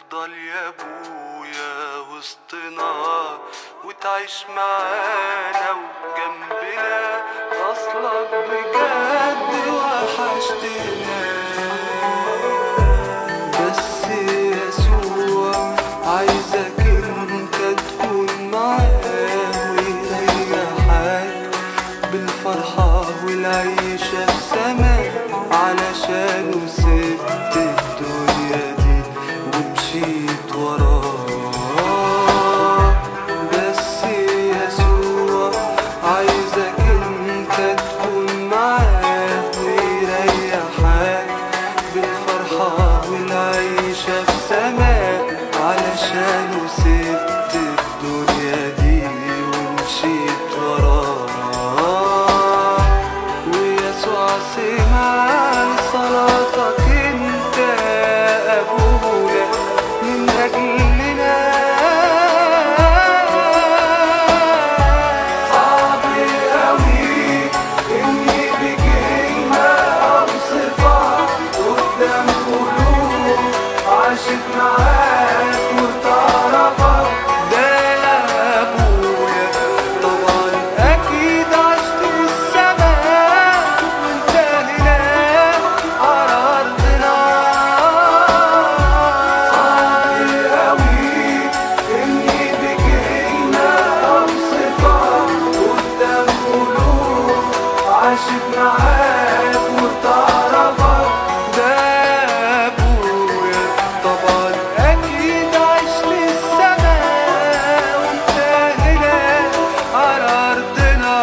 تفضل يا ابويا وسطنا وتعيش معانا وجنبنا اصلك بجد وحشتنا بس يسوع عايزك انت تكون معاه ويريحك بالفرحة والعيشة في سماء علشان سبت الدنيا دي ومشيت وراه بس يسوع عايزك انت تكون معاه ويريحك بالفرحة والعيشة في سماء علشان سبت الدنيا دي ومشيت وراه ويسوع سمع صلاتك انت ابونا من اجلنا صعب قوي اني بكلمه اوصفك قدام قلوب عاشت معاك وتعرفك ده يا ابويا طبعا اكيد عشت السماء وانت هناك على ارضنا صعب قوي اني بكلمه اوصفك قدام قلوب عاشت معاك وتعرفك ده يا ابويا طبعا اكيد عشت السماء وانت هناك على ارضنا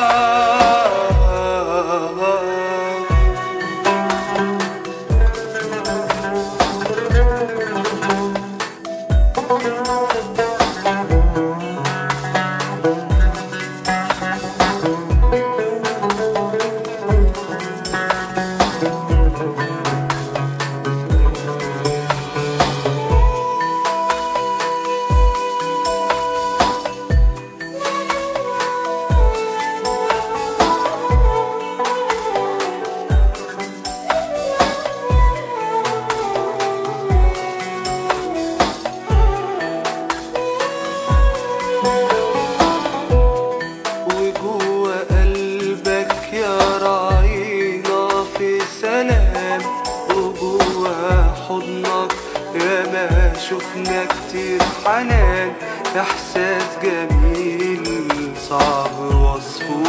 وجوه قلبك يا راعينا في سلام وجوه حضنك يا ما شفنا كتير حنان احساس جميل صعب وصفه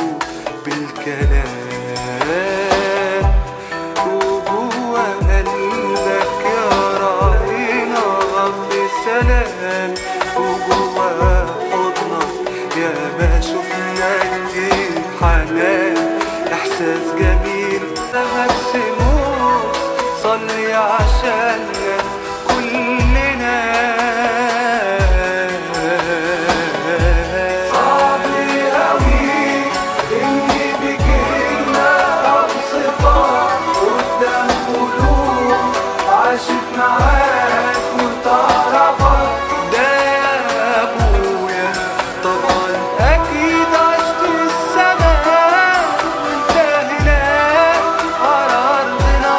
بالكلام وجوه قلبك يا راعينا في سلام وجوه حضنك يا ما شفنا كتير حنان احساس جميل مكسموس صلي عشاننا كلنا صعب قوي اني بكلمه اوصفك قدام قلوب عاشت معاك وتعرفك ده يا ابويا طبعا اكيد عشت السماء وانت هناك على ارضنا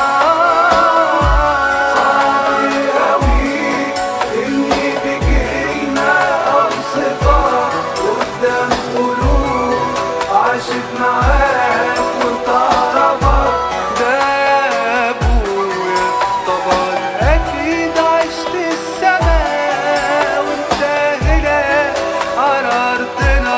صعب قوي اني بكلمه اوصفك قدام قلوب عاشت معاك وتعرفك ده يا ابويا طبعا اكيد عشت السماء وانت هناك على ارضنا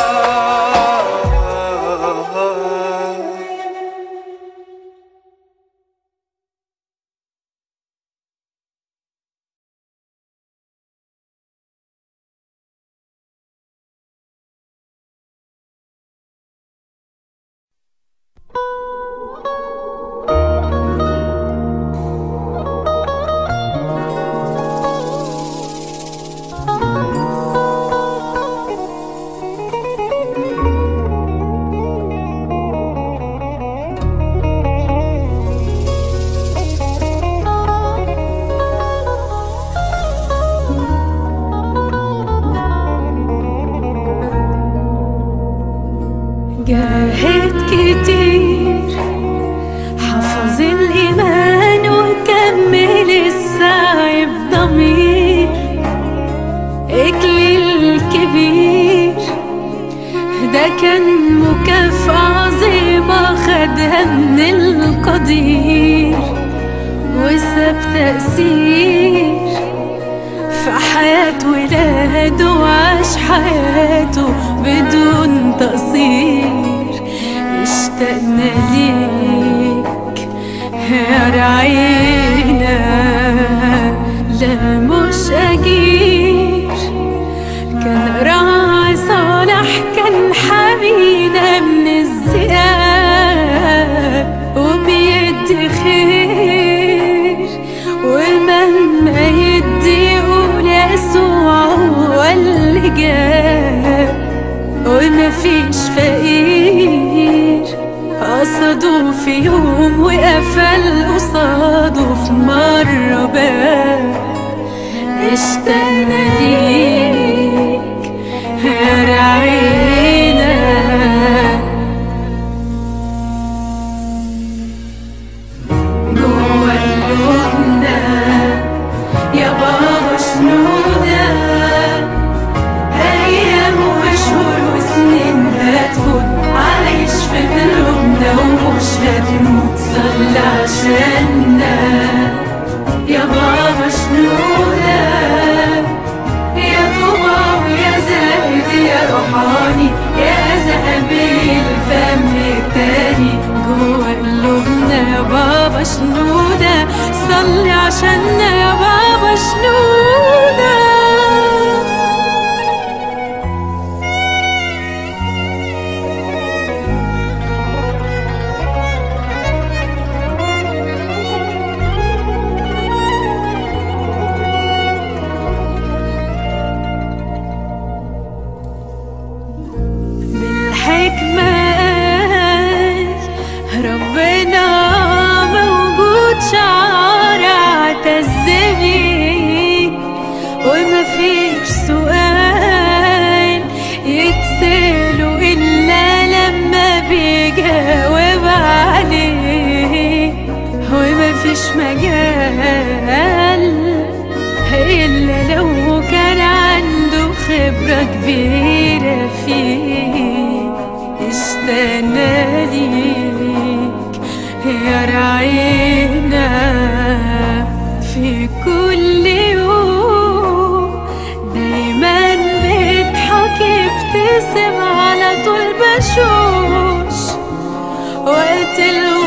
جاهد كتير حفظ الإيمان وكمل السعي بضم كان مكافأة عظيمة خدها من القدير وساب تأثير في حياة ولاده وعاش حياته بدون تقصير اشتقنا ليك يا رعينا لا مش أجير كان راعي صالح كان حمينا من الذئاب وبيدي خير ومهما يدي يقول يسوع هو اللي جاب وما فيش فقير قصده في يوم وقفل قصاده في مرة باب اشتقنا ليك يا رعينا جوا قلوبنا يا بابا شنودة أيام وشهور وسنين هتفوت عايش في قلوبنا ومش هتموت صلي عشاننا يا بابا شنودة يا طوبى ويا زاهد يا روحاني يا ذهبي الفم التاني جوا قلوبنا يا بابا شنودة صلي عشاننا يا بابا شنودة بالحكمة قال ربنا موجود شعار اعتزبي وما فيش سؤال يتسأله إلا لما بيجاوب عليه وما فيش مجال إلا لو كان عنده خبرة كبيرة فيه اشتقنا ليك يا رعينا في كل يوم دايما بيضحك يبتسم على طول بشوش وقت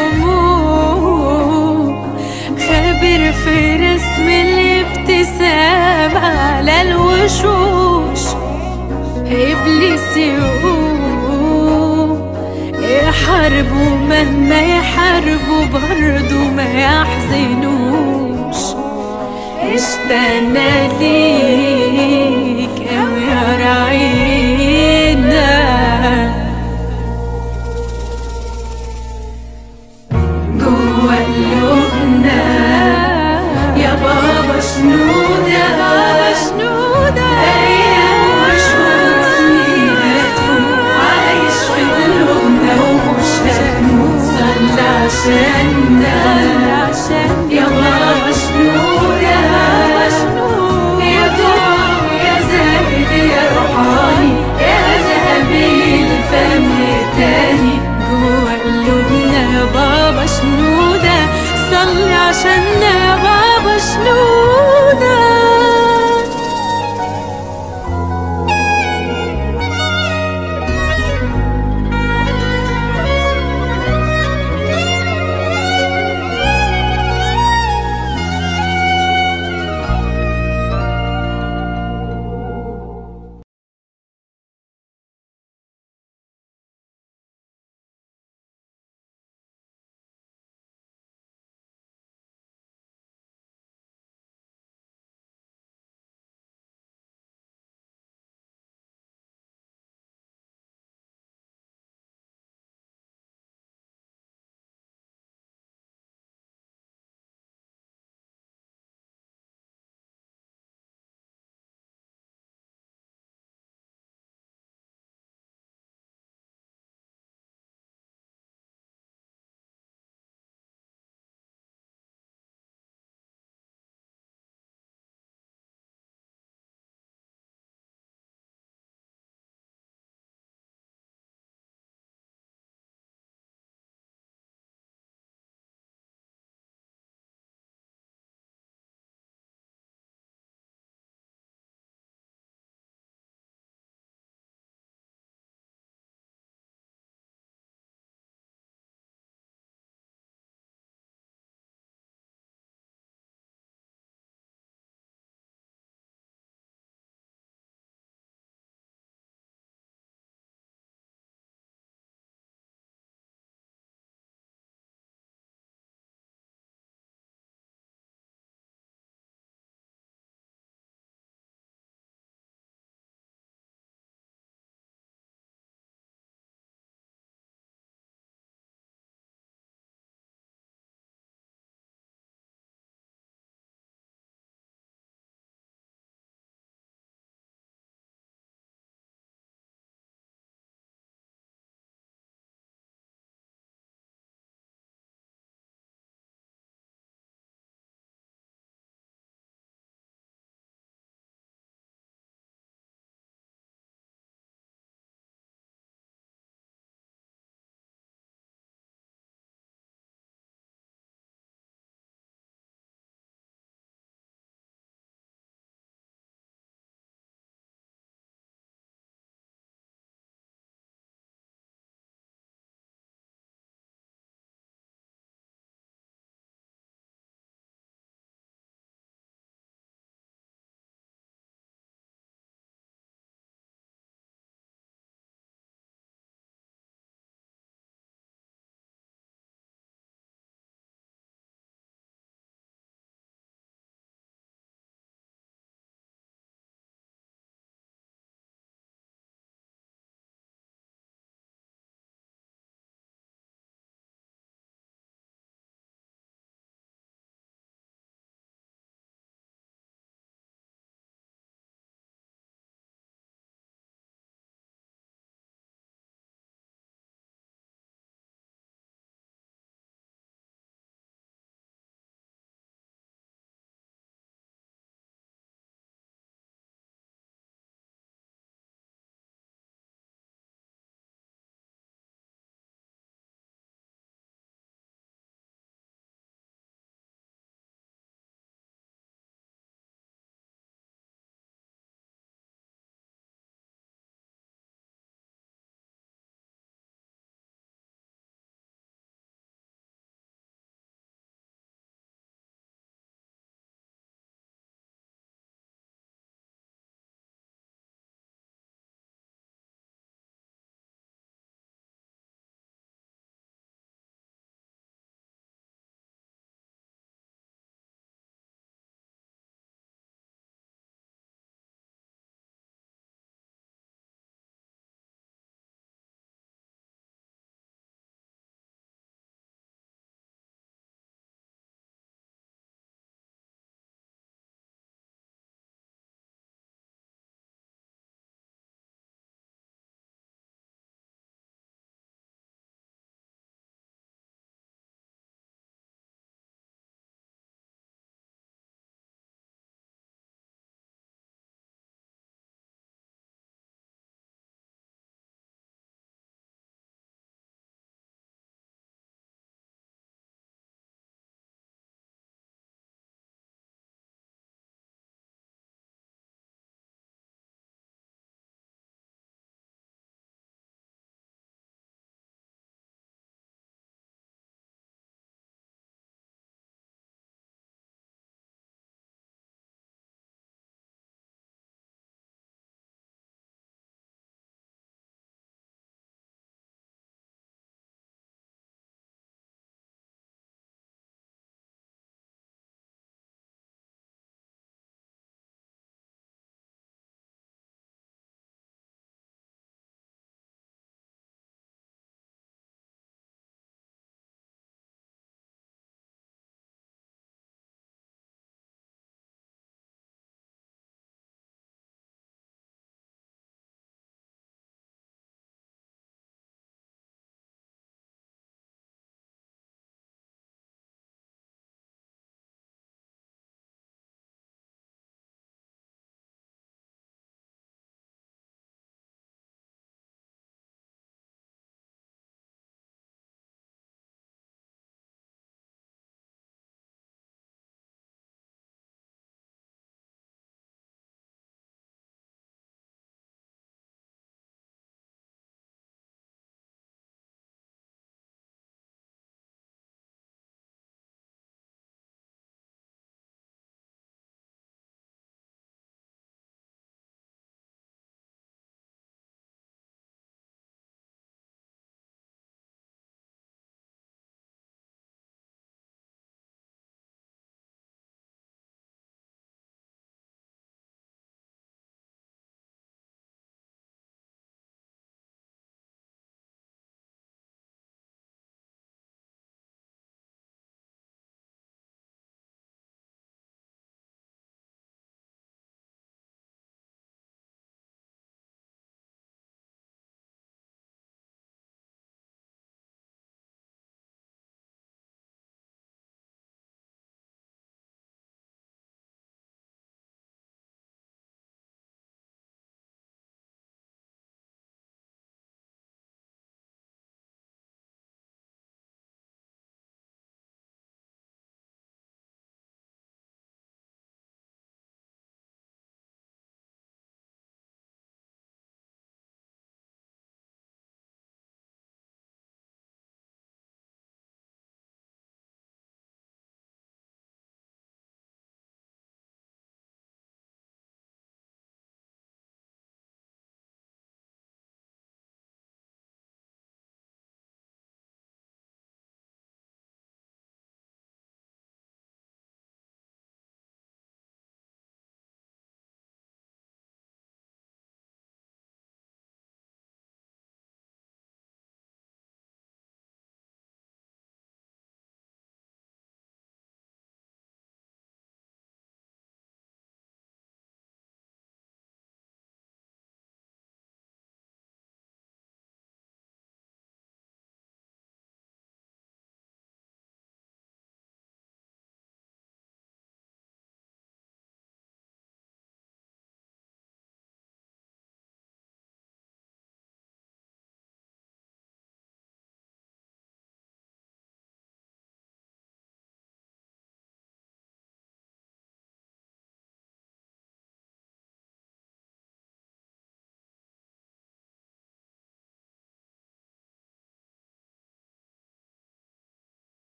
الهموم خبر في رسم الابتسام على الوشوش إبليس يقوم يحاربوا مهما يحاربوا برضو ما يحزنوش اشتقنا ليك أوي يا رعينا جوا قلوبنا يا بابا شنودة بابا شنودة أيام وشهور سنين هتفوت عايش في قلوبنا ومش هتموت صلي عشاننا يا بابا شنودة يا طوع يا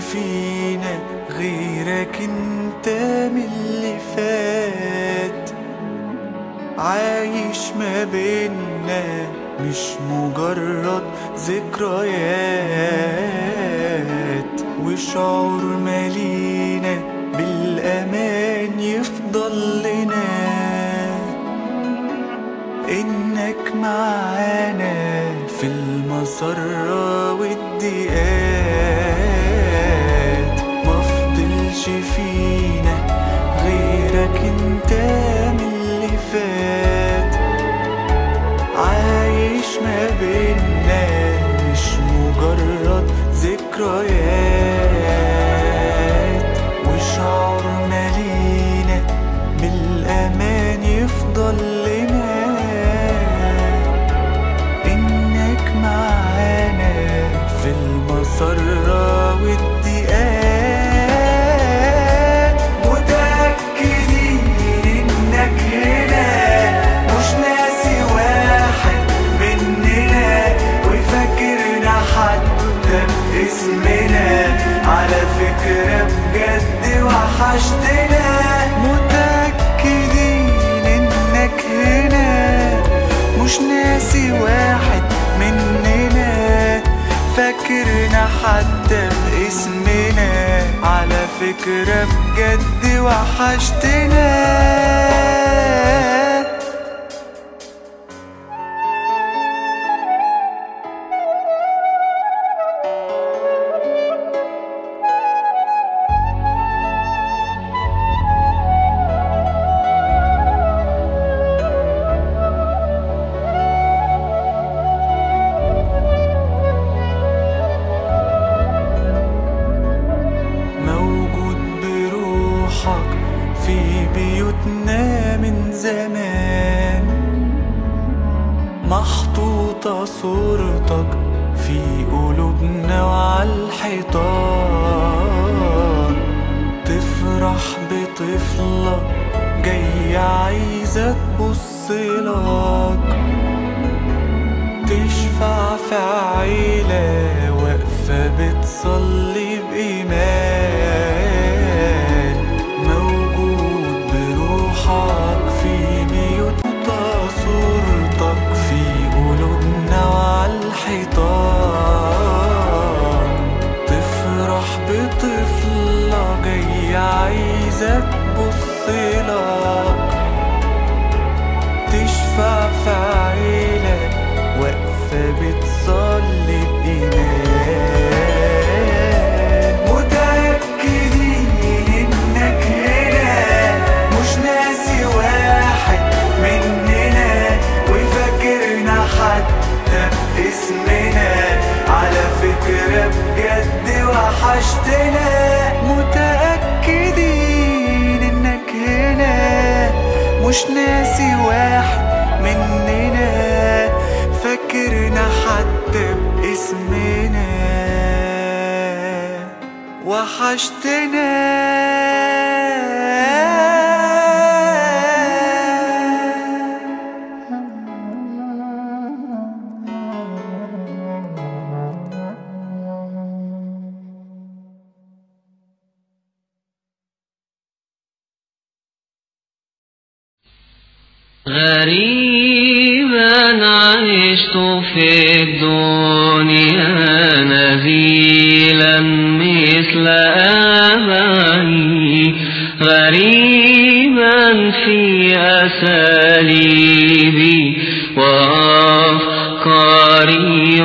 فينا غيرك انت من اللي فات عايش ما بينا مش مجرد ذكريات وشعور مالينا بالأمان يفضل لنا إنك معانا في المسرة والضيقات مفضلش فينا غيرك انت من اللي فات عايش ما بينا مش مجرد ذكريات وشعورنا لينا بالأمان يفضل لنا إنك معانا في المسرة والضيقات متأكدين إنك هنا مش ناسي واحد مننا وفاكرنا حتى باسمنا على فكرة بجد وحشتنا متأكدين إنك هنا مش ناسي واحد مننا فاكرنا حتى باسمنا على فكرة بجد وحشتنا موجود بروحك في بيوتنا من زمان محطوطة صورتك في قلوبنا وعلى الحيطان تفرح بطفلة جاية عايزة تبصلك تشفع في عيلة واقفة بتصلي بإيمان موجود بروحك في بيوتنا صورتك في قلوبنا وعلى الحيطان تفرح بطفلة جاية عايزة تبصلك تشفع في عيلة واقفة بتصلي بإيمان متأكدين إنك هنا مش ناسي واحد مننا وفاكرنا حتى باسمنا على فكرة بجد وحشتنا متأكدين إنك هنا مش ناسي واحد مننا فاكرنا حتى باسمنا وحشتنا غريبا عشت في الدنيا نزيلا مثل آبائي غريبا في أساليبي وأفكاري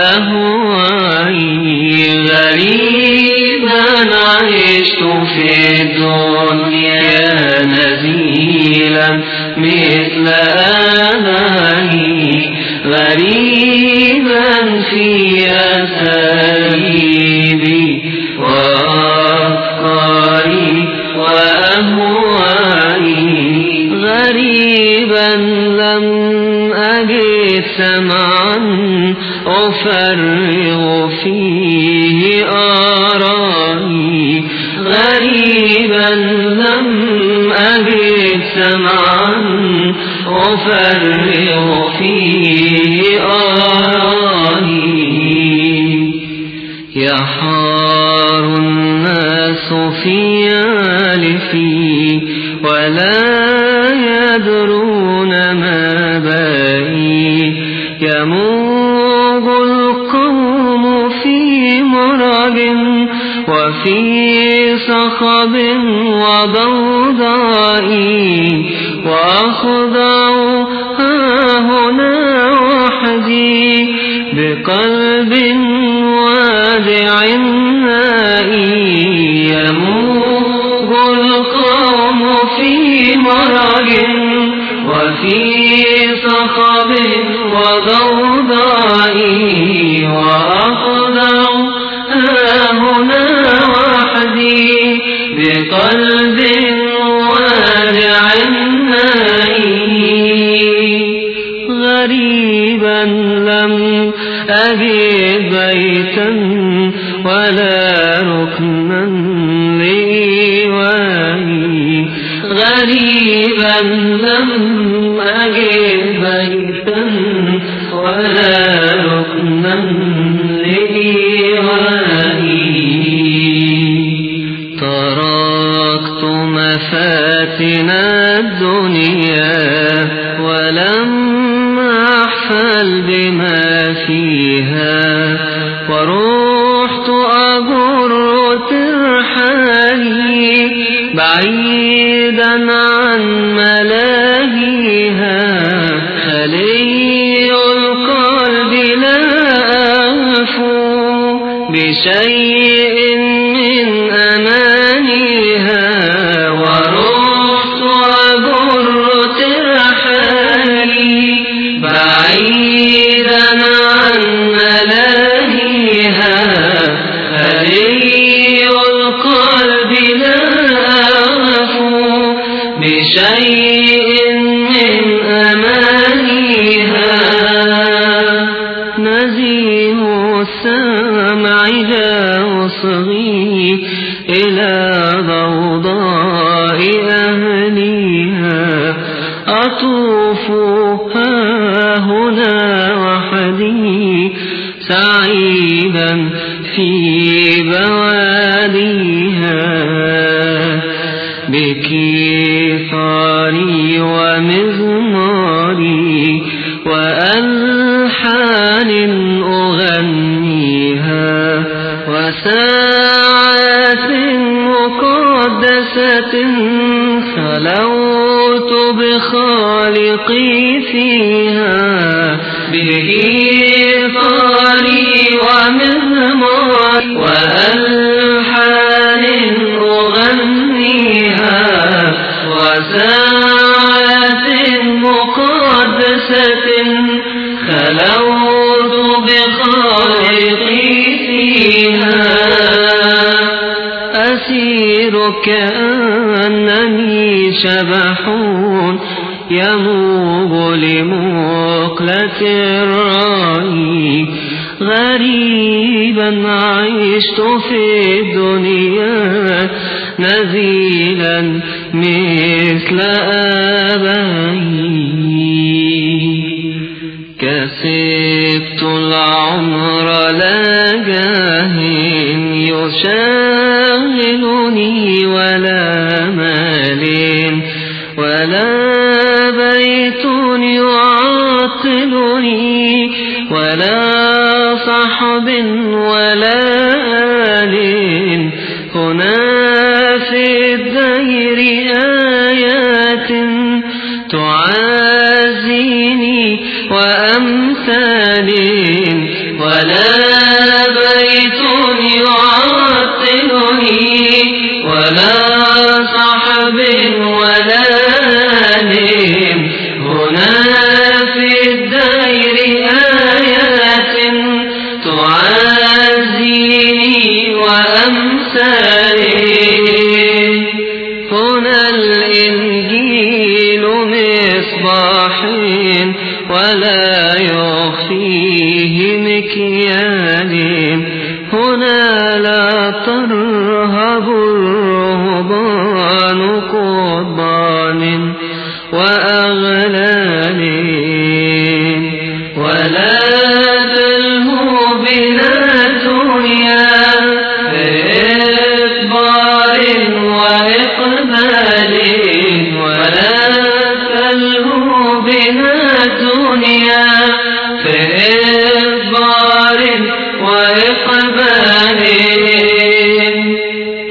وأهوائي غريبا عشت في الدنيا نزيلا مثل آبائي غريبا في أساليبي وأفكاري وأهوائي غريبا لم أجد سمعا أفرغ فيه آرائي غريبا لم أجد سمعا أفرغ فيه آرائي يحار ولا يدرون ما بائي يموج القوم في مرج وفي صخب وضوضاء وأخضع ها هنا وحدي بقلب وادع نائي يموج القوم في مرج وفي صخب وضوضاء وأخضع ها هنا وحدي بقلب وادع نائي غريبا لم أجد بيتا ولا ركنا لإيوائي غريبا لم أجد بيتا ولا ركنا لإيوائي تركت مفاتن الدنيا ولم أحفل بما فيها ورحت أجر ترحالي بعيدا عن ملاهيها خلي القلب لا أفو بشيء من أمانيها ورحت أجر ترحالي بعيدا عن ملاهيها خلي القلب لا أغفو بشيء من أمانيها نزيه السمع جاء صغي إلى ضوضاء أهليها أطوف ها هنا وحدي سعيدا في بواديها بكيثاري ومزماري وألحان أغنيها وساعات مقدسة خلوت بخالقي فيها بكيثاري ومزماري وألحان أغنيها وساعات مقدسة خلوت بخالقي فيها أسير كأنني شبح يموج لمقلة الرأي غريبا عشت في الدنيا نزيلا مثل آبائي كسبت العمر لا جاه يشاغلني ولا مال ولا بيت يعطلني ولا صحب ولا آل هنا في الدير آيات تعازيني وأمثال ولا بيت يعطلني ولا صحب ولا آل هنا في الدير آيات تعازيني وأمثالي هنا الإنجيل مصباح ولا يخفيه مكيال هنا لا ترهب الرهبان قضبان وأغلال ولا تلهو بنا دنيا بإخبار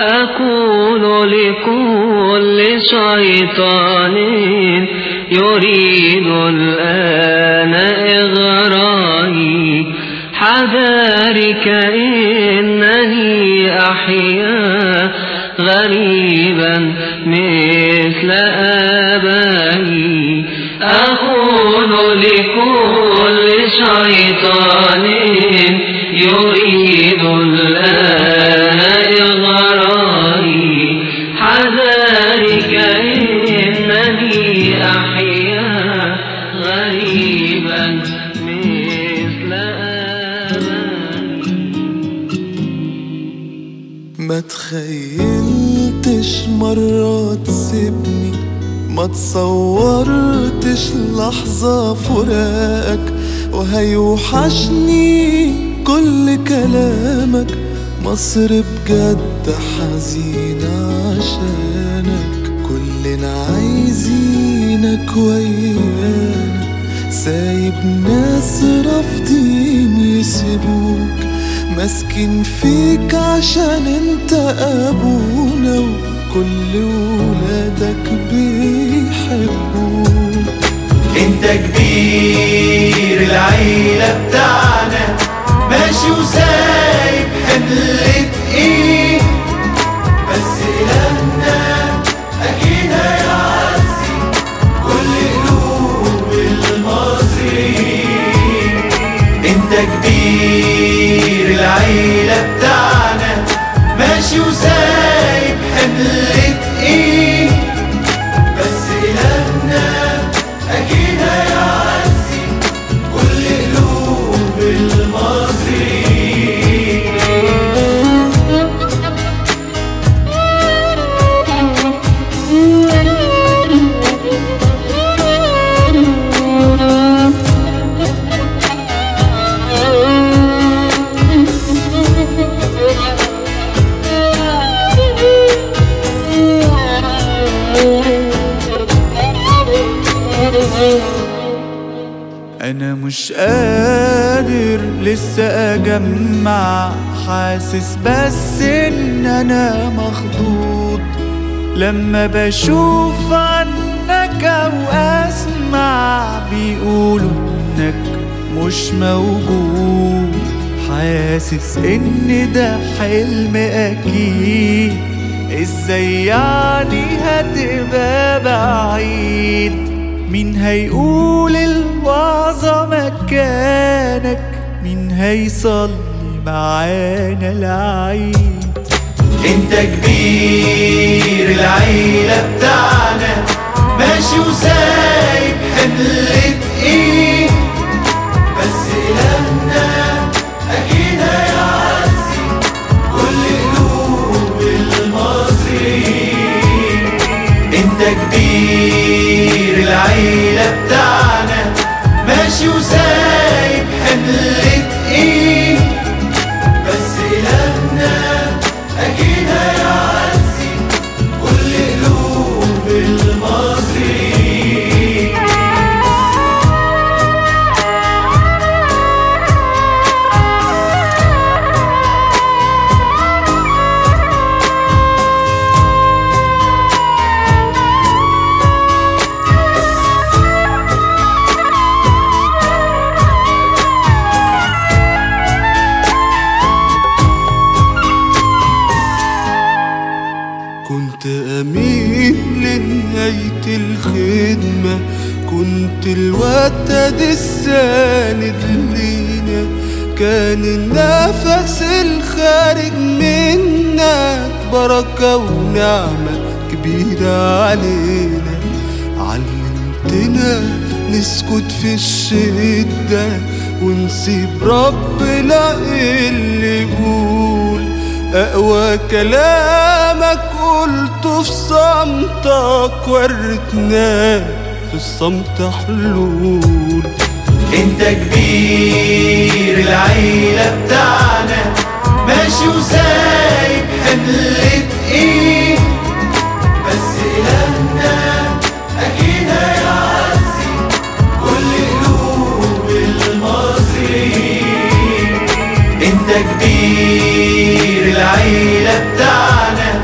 أقول لكل شيطان يريد الآن إغرائي حذارك إنني أحيا غريبا مثل آبائي أقول لكل شيطان يريد الآن إغرائي حذارك إنني أحيا غريبا مثل آبائي ما تخيلتش مرة تسيبني ما تصورتش لحظة فراقك وهيوحشني كل كلامك مصر بجد حزينة عشانك كلنا عايزينك ويانا سايب ناس رافضين يسيبوك ماسكين فيك عشان انت ابونا وكل ولادك بيحبوك انت كبير العيلة بتاعنا ماشي وسايب حمل تقيل بس إلهنا أكيد هيعزي كل قلوب المصريين انت كبير العيلة بتاعنا ماشي وسايب حمل تقيل بس إلهنا أكيد هيعزي كل قلوب المصريين انا مش قادر لسه اجمع حاسس بس ان انا مخضوض لما بشوف عنك او اسمع بيقولوا انك مش موجود حاسس ان ده حلم اكيد ازاي يعني هتبقى بعيد مين هيقول الوعظة مكانك مين هيصلي معانا العيد انت كبير العيلة بتاعنا ماشي وسايب حمل تقيل بس إلهنا أكيد هيعزي كل قلوب المصريين انت كبير العيلة بتاعنا ماشي وسايب حمل تقيل بس إلهنا أكيد هيعزي كل قلوب المصريين كنت أمين لنهاية الخدمة كنت الوتد الساند لينا كان النفس الخارج منك بركة ونعمة كبيرة علينا علمتنا نسكت في الشدة ونسيب ربنا اللي يقول أقوى كلامك قلته في صمتك ورتنا في الصمت حلول انت كبير العيلة بتاعنا ماشي وسايب حمل تقيل بس إلهنا أكيد هيعزي كل قلوب المصريين انت كبير العيلة بتاعنا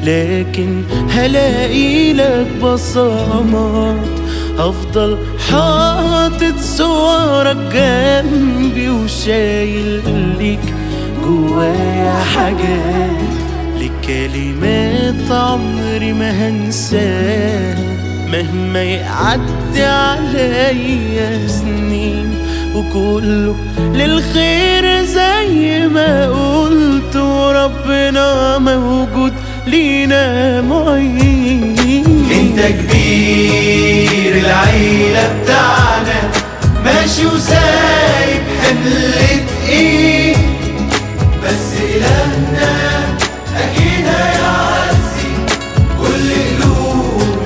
لكن هلاقي لك بصمات هفضل حاطط صورك جنبي وشايل ليك جوايا حاجات لكلمات عمري ما هنساها مهما يعدي عليا سنين وكله للخير زي ما قلت وربنا موجود لينا معين انت كبير العيلة بتاعنا ماشي وسايب حمل تقيل بس إلهنا أكيد هيعزي كل قلوب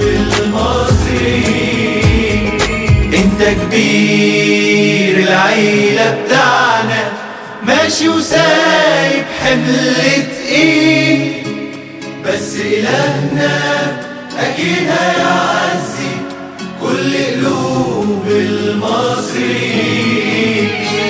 المصريين انت كبير العيلة بتاعنا ماشي وسايب حمل تقيل بس إلهنا أكيد هيعزي كل قلوب المصريين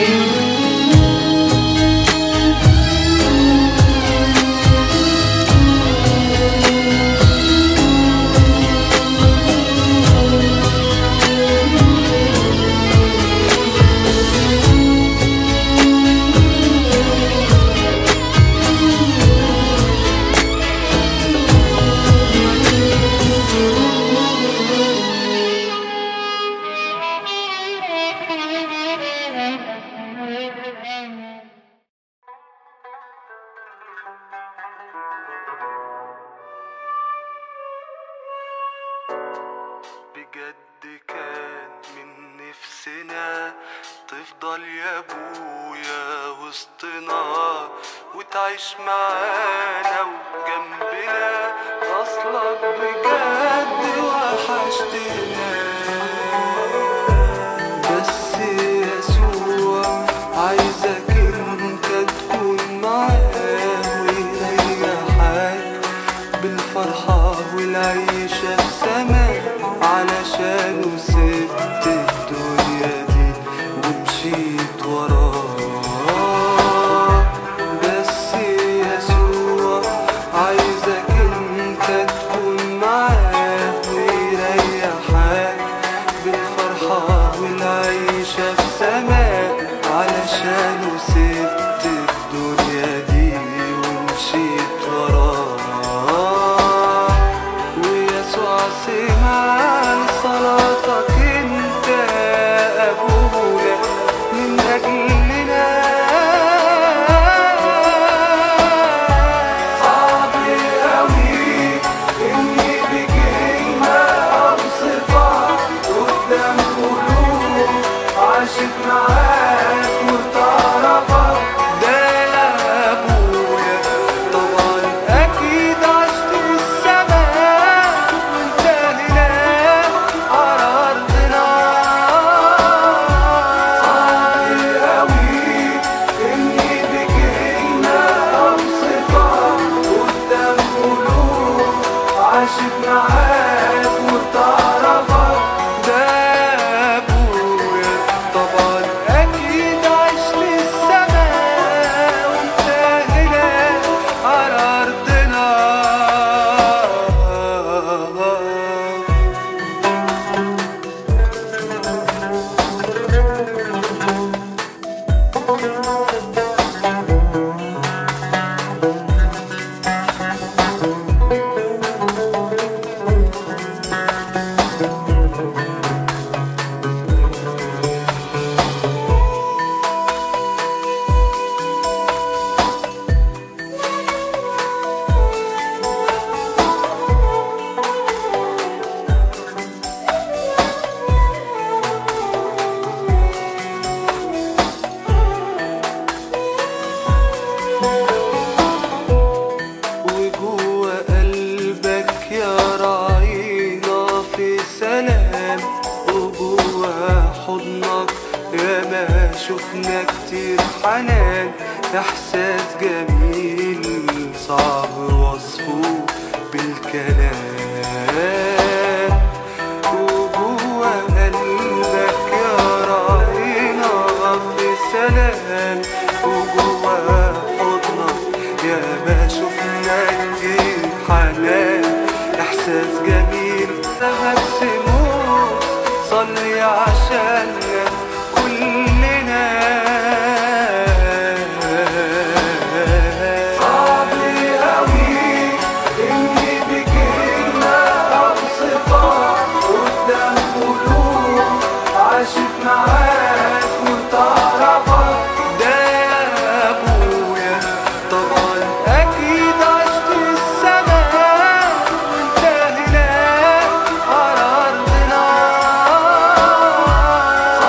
بجد كان من نفسنا تفضل يا ابويا وسطنا وتعيش معانا وجنبنا اصلك بجد وحشتنا بس يسوع عايزك انت تكون معاه ويريحك بالفرحة والعيشة في سماء علشان سبت الدنيا دي ومشيت وراه بس يسوع عايزك انت تكون معاه ويريحك بالفرحة والعيشة في سماء علشان سبت الدنيا دي ومشيت وراه ويسوع سمع صلاتك انت ابويا من اجلنا صعب قوي اني بكلمه اوصفك قدام قلوب عاشت معاك وتعرفك ده يا ابويا طبعا اكيد عشت السماء وانت هناك على ارضنا صعب قوي اني بكلمه اوصفك قدام قلوب عاشت معاك وتعرفك ده يا ابويا طبعا اكيد عشت السماء وانت هنا على ارضنا وجوه قلبك يا راعينا في سلام وجوه حضنك يا ما شفنا كتير حنان احساس جميل صعب وصفه بالكلام وجوه قلبك يا راعينا في سلام وجوه حضنك يا ما شفنا كتير حنان إحساس جميل ذهب سموم صلي عشاننا كلنا صعب أوي إني بكلمة أوصفك قدام قلوب عاشت معاك وتعرفك ده يا أبويا طبعا أكيد عشت السماء وانت هناك على أرضنا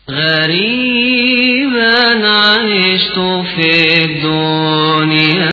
غريبا عشت في الدنيا